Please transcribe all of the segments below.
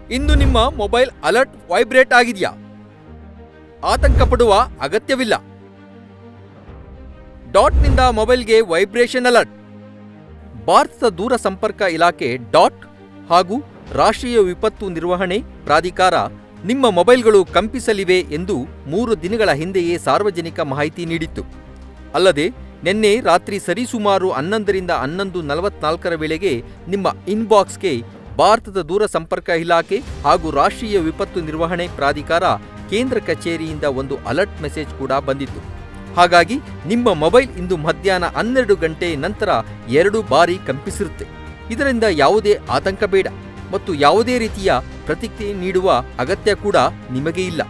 ಇಂದು ನಿಮ್ಮ mobile alert vibrate ಆಗಿದೆಯಾ ಆತಂಕ ಪಡುವ ಅಗತ್ಯವಿಲ್ಲ ಡಾಟ್ನಿಂದ ಮೊಬೈಲ್ಗೆ ವೈಬ್ರೇಷನ್ ಅಲರ್ಟ್ ಭಾರತದ ದೂರ ಸಂಪರ್ಕ ಇಲಾಖೆ ಡಾಟ್ ಹಾಗೂ ರಾಷ್ಟ್ರೀಯ ವಿಪತ್ತು ನಿರ್ವಹಣೆ ಪ್ರಾಧಿಕಾರ ನಿಮ್ಮ ಮೊಬೈಲ್ಗಳು ಕಂಪಿಸಲಿವೆ ಎಂದು ಮೂರು ದಿನಗಳ ಹಿಂದೆಯೇ ಸಾರ್ವಜನಿಕ ಮಾಹಿತಿ ನೀಡಿತ್ತು ಅಲ್ಲದೆ ನಿನ್ನೆ ರಾತ್ರಿ ಸರಿಸುಮಾರು ಹನ್ನೊಂದರಿಂದ ಹನ್ನೊಂದು ನಲವತ್ನಾಲ್ಕರ ವೇಳೆಗೆ ನಿಮ್ಮ ಇನ್ಬಾಕ್ಸ್ಗೆ ಭಾರತದ ದೂರ ಸಂಪರ್ಕ ಇಲಾಖೆ ಹಾಗೂ ರಾಷ್ಟ್ರೀಯ ವಿಪತ್ತು ನಿರ್ವಹಣೆ ಪ್ರಾಧಿಕಾರ ಕೇಂದ್ರ ಕಚೇರಿಯಿಂದ ಒಂದು ಅಲರ್ಟ್ ಮೆಸೇಜ್ ಕೂಡ ಬಂದಿತ್ತು ಹಾಗಾಗಿ ನಿಮ್ಮ ಮೊಬೈಲ್ ಇಂದು ಮಧ್ಯಾಹ್ನ ಹನ್ನೆರಡು ಗಂಟೆ ನಂತರ ಎರಡು ಬಾರಿ ಕಂಪಿಸಿರುತ್ತೆ ಇದರಿಂದ ಯಾವುದೇ ಆತಂಕ ಬೇಡ ಮತ್ತು ಯಾವುದೇ ರೀತಿಯ ಪ್ರತಿಕ್ರಿಯೆ ನೀಡುವ ಅಗತ್ಯ ಕೂಡ ನಿಮಗೆ ಇಲ್ಲ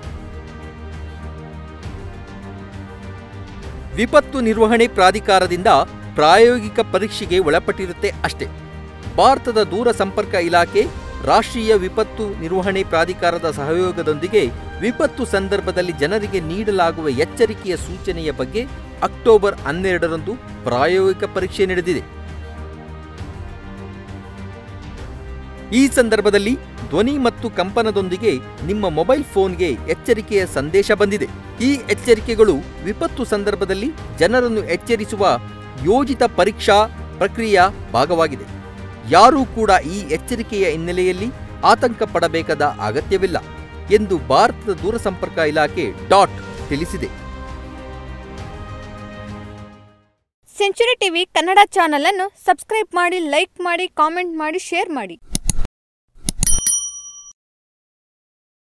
ವಿಪತ್ತು ನಿರ್ವಹಣೆ ಪ್ರಾಧಿಕಾರದಿಂದ ಪ್ರಾಯೋಗಿಕ ಪರೀಕ್ಷೆಗೆ ಒಳಪಟ್ಟಿರುತ್ತೆ ಅಷ್ಟೇ ಭಾರತದ ದೂರ ಸಂಪರ್ಕ ಇಲಾಖೆ ರಾಷ್ಟ್ರೀಯ ವಿಪತ್ತು ನಿರ್ವಹಣೆ ಪ್ರಾಧಿಕಾರದ ಸಹಯೋಗದೊಂದಿಗೆ ವಿಪತ್ತು ಸಂದರ್ಭದಲ್ಲಿ ಜನರಿಗೆ ನೀಡಲಾಗುವ ಎಚ್ಚರಿಕೆಯ ಸೂಚನೆಯ ಬಗ್ಗೆ ಅಕ್ಟೋಬರ್ ಹನ್ನೆರಡರಂದು ಪ್ರಾಯೋಗಿಕ ಪರೀಕ್ಷೆ ನಡೆದಿದೆ ಈ ಸಂದರ್ಭದಲ್ಲಿ ಧ್ವನಿ ಮತ್ತು ಕಂಪನದೊಂದಿಗೆ ನಿಮ್ಮ ಮೊಬೈಲ್ ಫೋನ್ಗೆ ಎಚ್ಚರಿಕೆಯ ಸಂದೇಶ ಬಂದಿದೆ ಈ ಎಚ್ಚರಿಕೆಗಳು ವಿಪತ್ತು ಸಂದರ್ಭದಲ್ಲಿ ಜನರನ್ನು ಎಚ್ಚರಿಸುವ ಯೋಜಿತ ಪರೀಕ್ಷಾ ಪ್ರಕ್ರಿಯೆಯ ಭಾಗವಾಗಿದೆ ಯಾರೂ ಕೂಡ ಈ ಎಚ್ಚರಿಕೆಯ ಹಿನ್ನೆಲೆಯಲ್ಲಿ ಆತಂಕ ಪಡಬೇಕಾದ ಅಗತ್ಯವಿಲ್ಲ ಎಂದು ಭಾರತದ ದೂರಸಂಪರ್ಕ ಇಲಾಖೆ ಡಾಟ್ ತಿಳಿಸಿದೆ ಸೆಂಚುರಿ ಟಿವಿ ಕನ್ನಡ ಚಾನಲ್ ಅನ್ನು ಸಬ್ಸ್ಕ್ರೈಬ್ ಮಾಡಿ ಲೈಕ್ ಮಾಡಿ ಕಾಮೆಂಟ್ ಮಾಡಿ ಶೇರ್ ಮಾಡಿ